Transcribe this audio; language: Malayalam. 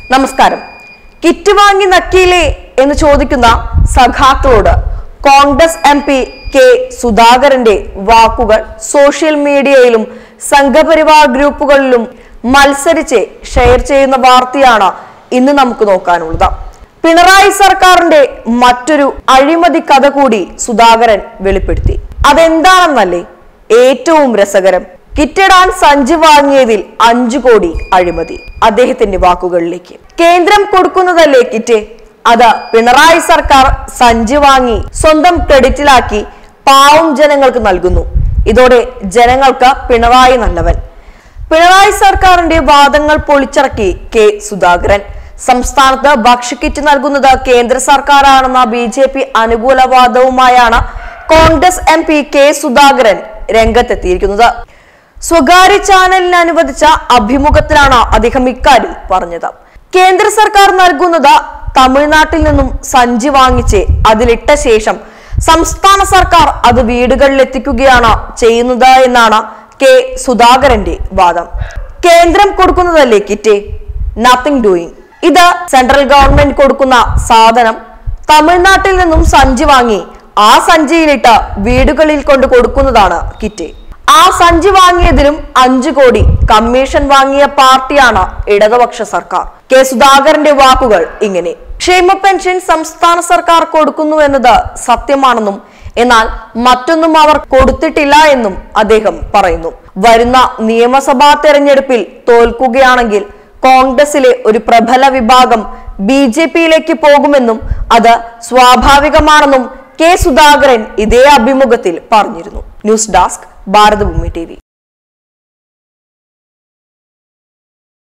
നമസ്കാരം കിറ്റ് വാങ്ങി നക്കിയില്ലേ എന്ന് ചോദിക്കുന്ന സഖാക്കളോട് കോൺഗ്രസ് എം പി കെ സുധാകരന്റെ വാക്കുകൾ സോഷ്യൽ മീഡിയയിലും സംഘപരിവാർ ഗ്രൂപ്പുകളിലും മത്സരിച്ച് ഷെയർ ചെയ്യുന്ന വാർത്തയാണ് ഇന്ന് നമുക്ക് നോക്കാനുള്ളത് പിണറായി സർക്കാരിന്റെ മറ്റൊരു അഴിമതി കഥ കൂടി സുധാകരൻ വെളിപ്പെടുത്തി അതെന്താണെന്നല്ലേ ഏറ്റവും രസകരം കിറ്റിടാൻ സഞ്ചി വാങ്ങിയതിൽ അഞ്ചു കോടി അഴിമതി അദ്ദേഹത്തിന്റെ വാക്കുകളിലേക്ക് കേന്ദ്രം കൊടുക്കുന്നതല്ലേ കിറ്റ് അത് പിണറായി സർക്കാർ സഞ്ചി വാങ്ങി സ്വന്തം ക്രെഡിറ്റിലാക്കി പാവം ജനങ്ങൾക്ക് നൽകുന്നു ഇതോടെ ജനങ്ങൾക്ക് പിണറായി നല്ലവൻ പിണറായി സർക്കാരിന്റെ വാദങ്ങൾ പൊളിച്ചിറക്കി കെ സുധാകരൻ സംസ്ഥാനത്ത് ഭക്ഷ്യക്കിറ്റ് നൽകുന്നത് കേന്ദ്ര സർക്കാരാണെന്ന ബി ജെ പി അനുകൂല വാദവുമായാണ് Congress M P K Sudhakaran രംഗത്തെത്തിയിരിക്കുന്നത് സ്വകാര്യ ചാനലിന് അനുവദിച്ച അഭിമുഖത്തിലാണ് അദ്ദേഹം ഇക്കാര്യം പറഞ്ഞത് കേന്ദ്ര സർക്കാർ നൽകുന്നത് തമിഴ്നാട്ടിൽ നിന്നും സഞ്ചി വാങ്ങിച്ച് അതിലിട്ട ശേഷം സംസ്ഥാന സർക്കാർ അത് വീടുകളിൽ എത്തിക്കുകയാണ് ചെയ്യുന്നത് എന്നാണ് കെ സുധാകരന്റെ വാദം കേന്ദ്രം കൊടുക്കുന്നതല്ലേ കിറ്റ് നത്തിങ് ഡൂയിങ് ഇത് സെൻട്രൽ ഗവൺമെന്റ് കൊടുക്കുന്ന സാധനം തമിഴ്നാട്ടിൽ നിന്നും സഞ്ചി വാങ്ങി ആ സഞ്ചിയിലിട്ട് വീടുകളിൽ കൊണ്ട് കൊടുക്കുന്നതാണ് കിറ്റ് ആ സഞ്ചി വാങ്ങിയതിലും അഞ്ചു കോടി കമ്മീഷൻ വാങ്ങിയ പാർട്ടിയാണ് ഇടതുപക്ഷ സർക്കാർ കെ സുധാകരന്റെ വാക്കുകൾ ഇങ്ങനെ ക്ഷേമ പെൻഷൻ സംസ്ഥാന സർക്കാർ കൊടുക്കുന്നു എന്നത് സത്യമാണെന്നും എന്നാൽ മറ്റൊന്നും അവർ കൊടുത്തിട്ടില്ല എന്നും അദ്ദേഹം പറയുന്നു വരുന്ന നിയമസഭാ തെരഞ്ഞെടുപ്പിൽ തോൽക്കുകയാണെങ്കിൽ കോൺഗ്രസിലെ ഒരു പ്രബല വിഭാഗം ബി ജെ പിയിലേക്ക് പോകുമെന്നും അത് സ്വാഭാവികമാണെന്നും കെ സുധാകരൻ ഇതേ അഭിമുഖത്തിൽ പറഞ്ഞിരുന്നു ന്യൂസ് ഡെസ്ക് ഭാരതഭൂമി ടി